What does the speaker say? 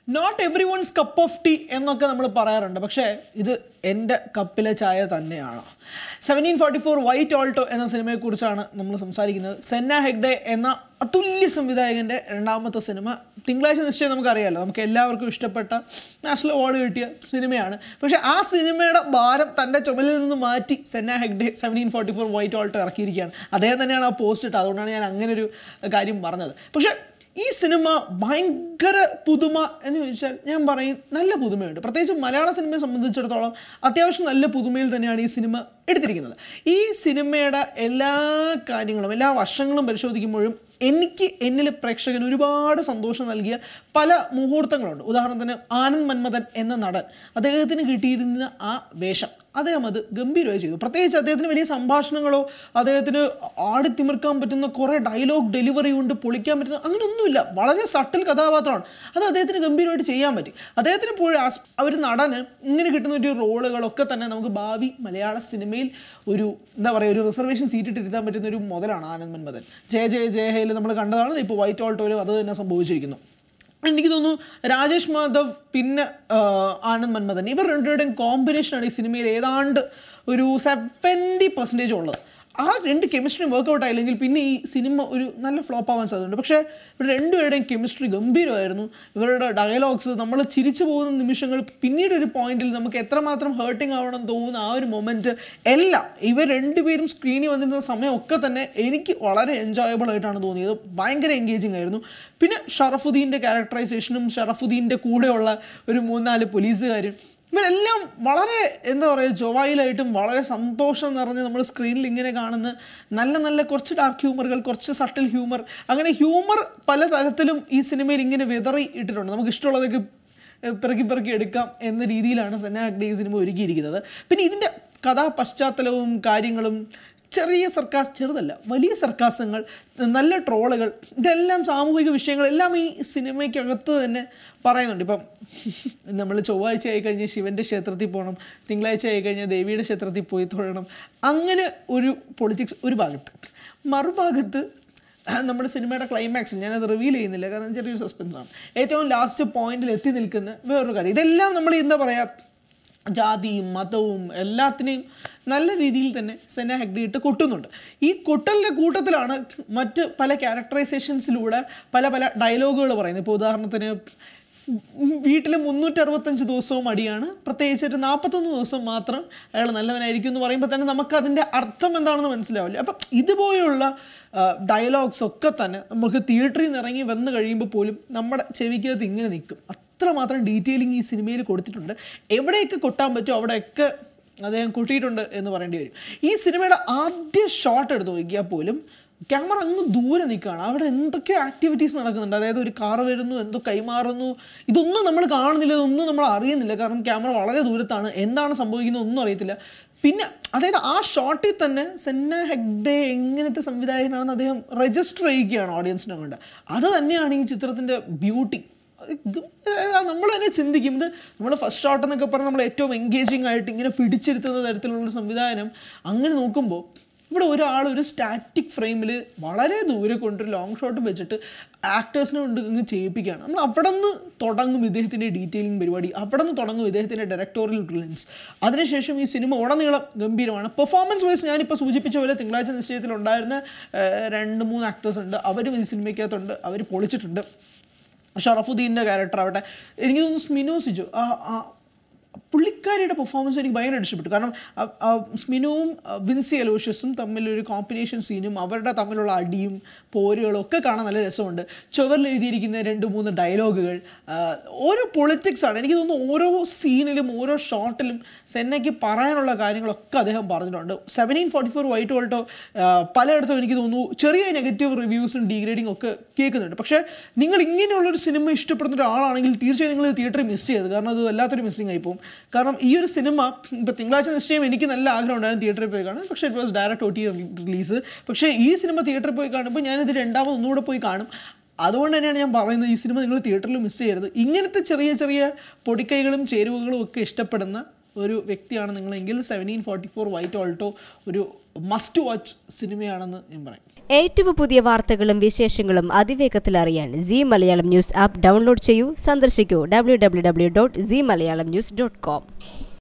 not everyone's cup of tea എന്നൊക്കെ നമ്മൾ പറയാറുണ്ട് പക്ഷേ ഇത് എൻ്റെ കപ്പിലെ ചായ തന്നെയാണ് seventeen forty four white Alto എന്ന സിനിമയെക്കുറിച്ചാണ് നമ്മൾ സംസാരിക്കുന്നത് സെന്ന ഹെഗ്ഡെ എന്ന അതുല്യ സംവിധായകൻ്റെ രണ്ടാമത്തെ സിനിമ തിങ്കളാഴ്ച നിശ്ചയം നമുക്കറിയാമല്ലോ നമുക്ക് എല്ലാവർക്കും ഇഷ്ടപ്പെട്ട നാഷണൽ അവാർഡ് കിട്ടിയ സിനിമയാണ് പക്ഷേ ആ സിനിമയുടെ ഭാരം തൻ്റെ ചുമലിൽ നിന്ന് മാറ്റി Senna Hegde seventeen forty four white Alto ഇറക്കിയിരിക്കുകയാണ് അദ്ദേഹം തന്നെയാണ് ആ പോസ്റ്റ് ഇട്ടത് അതുകൊണ്ടാണ് ഞാൻ അങ്ങനെ ഒരു കാര്യം പറഞ്ഞത് പക്ഷേ ഈ സിനിമ ഭയങ്കര പുതുമ എന്ന് ചോദിച്ചാൽ ഞാൻ പറയും നല്ല പുതുമയുണ്ട് പ്രത്യേകിച്ച് മലയാള സിനിമയെ സംബന്ധിച്ചിടത്തോളം അത്യാവശ്യം നല്ല പുതുമയിൽ തന്നെയാണ് ഈ സിനിമ എടുത്തിരിക്കുന്നത് ഈ സിനിമയുടെ എല്ലാ കാര്യങ്ങളും എല്ലാ വശങ്ങളും പരിശോധിക്കുമ്പോഴും എനിക്ക് എന്നിൽ പ്രേക്ഷകന് ഒരുപാട് സന്തോഷം നൽകിയ പല മുഹൂർത്തങ്ങളുണ്ട് ഉദാഹരണത്തിന് ആനന്ദ് മന്മഥൻ എന്ന നടൻ അദ്ദേഹത്തിന് കിട്ടിയിരുന്ന ആ വേഷം അദ്ദേഹം അത് ഗംഭീരമായി ചെയ്തു പ്രത്യേകിച്ച് അദ്ദേഹത്തിന് വലിയ സംഭാഷണങ്ങളോ അദ്ദേഹത്തിന് ആടിത്തിമിർക്കാൻ പറ്റുന്ന കുറേ ഡയലോഗ് ഡെലിവറി കൊണ്ട് പൊളിക്കാൻ പറ്റുന്ന അങ്ങനെയൊന്നുമില്ല വളരെ സട്ടിൽ കഥാപാത്രമാണ് അത് അദ്ദേഹത്തിന് ഗംഭീരമായിട്ട് ചെയ്യാൻ പറ്റി അദ്ദേഹത്തിന് ഇപ്പോൾ ആ ഒരു നടന് ഇങ്ങനെ കിട്ടുന്ന ഒരു റോളുകളൊക്കെ തന്നെ നമുക്ക് ഭാവി മലയാള സിനിമയിൽ ഒരു എന്താ പറയുക ഒരു റിസർവേഷൻ സീറ്റ് ഇട്ടിരുത്താൻ പറ്റുന്ന ഒരു മുതലാണ് ആനന്ദ് മന്മഥൻ ജയ ജയ ജയ ഹേയിൽ നമ്മൾ കണ്ടതാണ് ഇപ്പോൾ വൈറ്റ് ഓൾട്ടോയിലും അത് തന്നെ സംഭവിച്ചിരിക്കുന്നു എനിക്ക് തോന്നുന്നു രാജേഷ് മാധവ് പിന്നെ ആ, ആനന്ദ് മന്മഥൻ ഇവർ രണ്ടുപേരുടെയും കോമ്പിനേഷനാണ് ഈ സിനിമയിൽ ഏതാണ്ട് ഒരു സെവൻറ്റി പെർസെൻറ്റേജ് ഉള്ളത് ആ രണ്ട് കെമിസ്ട്രി വർക്കൗട്ട് ആയില്ലെങ്കിൽ പിന്നെ ഈ സിനിമ ഒരു നല്ല ഫ്ലോപ്പ് ആവാൻ സാധ്യതയുണ്ട് പക്ഷേ ഇവർ രണ്ടുപേരുടെയും കെമിസ്ട്രി ഗംഭീരമായിരുന്നു ഇവരുടെ ഡയലോഗ്സ് നമ്മൾ ചിരിച്ചു പോകുന്ന നിമിഷങ്ങൾ പിന്നീട് ഒരു പോയിന്റിൽ നമുക്ക് എത്രമാത്രം ഹേർട്ടിംഗ് ആവണം തോന്നുന്ന ആ ഒരു മൊമെൻറ്റ് എല്ലാം ഇവർ രണ്ടുപേരും സ്ക്രീനിൽ വന്നിരുന്ന സമയമൊക്കെ തന്നെ എനിക്ക് വളരെ എൻജോയബിൾ ആയിട്ടാണ് തോന്നിയത് ഭയങ്കര എൻഗേജിങ് ആയിരുന്നു പിന്നെ ഷറഫുദ്ദീൻ്റെ ക്യാരക്ടറൈസേഷനും ഷറഫുദ്ദീൻ്റെ കൂടെയുള്ള ഒരു മൂന്നാല് പോലീസുകാരും ഇവരെല്ലാം വളരെ എന്താ പറയുക ജോവായിലായിട്ടും വളരെ സന്തോഷം നിറഞ്ഞ് നമ്മൾ സ്ക്രീനിൽ ഇങ്ങനെ കാണുന്ന നല്ല നല്ല കുറച്ച് ഡാർക്ക് ഹ്യൂമറുകൾ കുറച്ച് സട്ടിൽ ഹ്യൂമർ അങ്ങനെ ഹ്യൂമർ പല തരത്തിലും ഈ സിനിമയിൽ ഇങ്ങനെ വിതറി ഇട്ടിട്ടുണ്ട് നമുക്ക് ഇഷ്ടമുള്ളതൊക്കെ ഏഹ്, പെറുക്കി പെറുക്കി എടുക്കാം എന്ന രീതിയിലാണ് സെന്ന ഹഗ്ഡേ ഈ സിനിമ ഒരുക്കിയിരിക്കുന്നത് പിന്നെ ഇതിൻ്റെ കഥാ പശ്ചാത്തലവും കാര്യങ്ങളും ചെറിയ സർക്കാസ് ചെറുതല്ല വലിയ സർക്കാസങ്ങൾ നല്ല ട്രോളുകൾ ഇതെല്ലാം സാമൂഹിക വിഷയങ്ങൾ എല്ലാം ഈ സിനിമയ്ക്കകത്ത് തന്നെ പറയുന്നുണ്ട് ഇപ്പം നമ്മൾ ചൊവ്വാഴ്ച ആയി കഴിഞ്ഞ് ശിവൻ്റെ ക്ഷേത്രത്തിൽ പോകണം തിങ്കളാഴ്ച ആയി കഴിഞ്ഞാൽ ദേവിയുടെ ക്ഷേത്രത്തിൽ പോയി തൊഴണം അങ്ങനെ ഒരു പൊളിറ്റിക്സ് ഒരു ഭാഗത്ത് മറുഭാഗത്ത് നമ്മുടെ സിനിമയുടെ ക്ലൈമാക്സ് ഞാനത് റിവീൽ ചെയ്യുന്നില്ല കാരണം ചെറിയൊരു സസ്പെൻസാണ് ഏറ്റവും ലാസ്റ്റ് പോയിന്റിൽ എത്തി നിൽക്കുന്ന വേറൊരു കാര്യം ഇതെല്ലാം നമ്മൾ എന്താ പറയുക ജാതിയും മതവും എല്ലാത്തിനെയും നല്ല രീതിയിൽ തന്നെ സെന ഹെഗ്ഡി ഇട്ട് കൊട്ടുന്നുണ്ട് ഈ കൊട്ടലിൻ്റെ കൂട്ടത്തിലാണ് മറ്റ് പല ക്യാരക്ടറൈസേഷൻസിലൂടെ പല പല ഡയലോഗുകൾ പറയുന്നത് ഇപ്പോൾ ഉദാഹരണത്തിന് വീട്ടിൽ മുന്നൂറ്ററുപത്തഞ്ച് ദിവസവും അടിയാണ് പ്രത്യേകിച്ച് ഒരു നാൽപ്പത്തൊന്ന് ദിവസം മാത്രം അയാൾ നല്ലവനായിരിക്കും എന്ന് പറയുമ്പോൾ തന്നെ നമുക്ക് അതിൻ്റെ അർത്ഥം എന്താണെന്ന് മനസ്സിലാവില്ല അപ്പം ഇതുപോലുള്ള ഡയലോഗ്സ് ഒക്കെ തന്നെ നമുക്ക് തിയേറ്ററിൽ നിന്ന് ഇറങ്ങി വന്നു കഴിയുമ്പോൾ പോലും നമ്മുടെ ചെവിക്കകത്ത് ഇങ്ങനെ നിൽക്കും അത്രമാത്രം ഡീറ്റെയിലിംഗ് ഈ സിനിമയിൽ കൊടുത്തിട്ടുണ്ട് എവിടെയൊക്കെ കൊട്ടാൻ പറ്റുമോ അവിടെയൊക്കെ അദ്ദേഹം കൊട്ടിയിട്ടുണ്ട് എന്ന് പറയേണ്ടി വരും ഈ സിനിമയുടെ ആദ്യ ഷോട്ട് എടുത്ത് നോക്കിയാൽ പോലും ക്യാമറ അങ്ങ് ദൂരെ നിൽക്കുകയാണ് അവിടെ എന്തൊക്കെ ആക്ടിവിറ്റീസ് നടക്കുന്നുണ്ട് അതായത് ഒരു കാർ വരുന്നു എന്തോ കൈമാറുന്നു ഇതൊന്നും നമ്മൾ കാണുന്നില്ല ഇതൊന്നും നമ്മൾ അറിയുന്നില്ല കാരണം ക്യാമറ വളരെ ദൂരത്താണ് എന്താണ് സംഭവിക്കുന്നത് ഒന്നും അറിയത്തില്ല പിന്നെ അതായത് ആ ഷോട്ടിൽ തന്നെ സെന്ന ഹെഗ്ഡെ എങ്ങനത്തെ സംവിധായകനാണെന്ന് അദ്ദേഹം രജിസ്റ്റർ ചെയ്യുകയാണ് ഓഡിയൻസിനെ കൊണ്ട് അത് തന്നെയാണ് ഈ ചിത്രത്തിൻ്റെ ബ്യൂട്ടി നമ്മൾ തന്നെ ചിന്തിക്കും ഇത് നമ്മൾ ഫസ്റ്റ് ഷോട്ട് എന്നൊക്കെ പറഞ്ഞാൽ നമ്മൾ ഏറ്റവും എൻഗേജിങ് ആയിട്ട് ഇങ്ങനെ പിടിച്ചിരുത്തുന്ന തരത്തിലുള്ള സംവിധാനം അങ്ങനെ നോക്കുമ്പോൾ ഇവിടെ ഒരാൾ ഒരു സ്റ്റാറ്റിക് ഫ്രെയിമിൽ വളരെ ദൂരെ കൊണ്ടൊരു ലോങ് ഷോട്ട് വെച്ചിട്ട് ആക്ടേഴ്സിനെ കൊണ്ട് ഇങ്ങ് ചെയ്യിപ്പിക്കുകയാണ് നമ്മൾ അവിടെ നിന്ന് തുടങ്ങും ഇദ്ദേഹത്തിൻ്റെ ഡീറ്റെയിലിംഗ് പരിപാടി അവിടെ നിന്ന് തുടങ്ങും ഇദ്ദേഹത്തിൻ്റെ ഡയറക്ടോറിയൽ ബ്രില്യൻസ് അതിനുശേഷം ഈ സിനിമ ഉടനീളം ഗംഭീരമാണ് പെർഫോമൻസ് വൈസ് ഞാനിപ്പോൾ സൂചിപ്പിച്ച പോലെ തിങ്കളാഴ്ച നിശ്ചയത്തിലുണ്ടായിരുന്ന ഏഹ്, രണ്ട് മൂന്ന് ആക്ടേഴ്സ് ഉണ്ട് അവരും ഈ സിനിമയ്ക്കകത്തുണ്ട് അവർ പൊളിച്ചിട്ടുണ്ട് ഷറഫുദ്ദീൻ്റെ ക്യാരക്ടർ ആവട്ടെ എനിക്ക് തോന്നുന്നു സ്മിനു സിജു ആ ആ പുള്ളിക്കാരിയുടെ പെർഫോമൻസ് എനിക്ക് ഭയങ്കര ഇഷ്ടപ്പെട്ടു കാരണം ആ- ആ സ്മിനുവും ആ, വിൻസി അലോഷ്യസും തമ്മിലൊരു കോമ്പിനേഷൻ സീനും അവരുടെ തമ്മിലുള്ള അടിയും പോരുകളും ഒക്കെ കാണാൻ നല്ല രസമുണ്ട് ചുവരിൽ എഴുതിയിരിക്കുന്ന രണ്ട് മൂന്ന് ഡയലോഗുകൾ ആ, ഓരോ പൊളിറ്റിക്സ് ആണ് എനിക്ക് തോന്നുന്നു ഓരോ സീനിലും ഓരോ ഷോട്ടിലും സെന്നയ്ക്ക് പറയാനുള്ള കാര്യങ്ങളൊക്കെ അദ്ദേഹം പറഞ്ഞിട്ടുണ്ട് seventeen forty four white Alto പലയിടത്തും എനിക്ക് തോന്നുന്നു ചെറിയ നെഗറ്റീവ് റിവ്യൂസും ഡീഗ്രേഡിംഗ് ഒക്കെ കേൾക്കുന്നുണ്ട് പക്ഷേ നിങ്ങൾ ഇങ്ങനെയുള്ളൊരു സിനിമ ഇഷ്ടപ്പെടുന്ന ഒരാളാണെങ്കിൽ തീർച്ചയായും നിങ്ങൾ തിയേറ്ററിൽ മിസ് ചെയ്യരുത് കാരണം അത് വല്ലാത്തൊരു മിസ്സിംഗ് ആയി പോകും കാരണം ഈ ഒരു സിനിമ ഇപ്പോൾ തിങ്കളാഴ്ച നിശ്ചയം എനിക്ക് നല്ല ആഗ്രഹം ഉണ്ടായിരുന്നു തിയേറ്ററിൽ പോയി കാണാൻ പക്ഷേ it was direct O T release പക്ഷേ ഈ സിനിമ തിയേറ്ററിൽ പോയി കാണുമ്പോൾ ഞാനിത് രണ്ടാമത് ഒന്നുകൂടെ പോയി കാണും അതുകൊണ്ട് തന്നെയാണ് ഞാൻ പറയുന്നത് ഈ സിനിമ നിങ്ങൾ തിയേറ്ററിൽ മിസ് ചെയ്യരുത് ഇങ്ങനത്തെ ചെറിയ ചെറിയ പൊടിക്കൈകളും ചേരുവകളും ഒക്കെ ഇഷ്ടപ്പെടുന്ന ഒരു വ്യക്തിയാണ് നിങ്ങളെങ്കിൽ seventeen forty four white Alto ഒരു മസ്റ്റ് വാച്ച് സിനിമയാണെന്ന് ഞാൻ പറയും ഏറ്റവും പുതിയ വാർത്തകളും വിശേഷങ്ങളും അതിവേഗത്തിൽ അറിയാൻ Zee Malayalam news app download ചെയ്യൂ സന്ദർശിക്കൂ W W W dot Zee Malayalam news dot com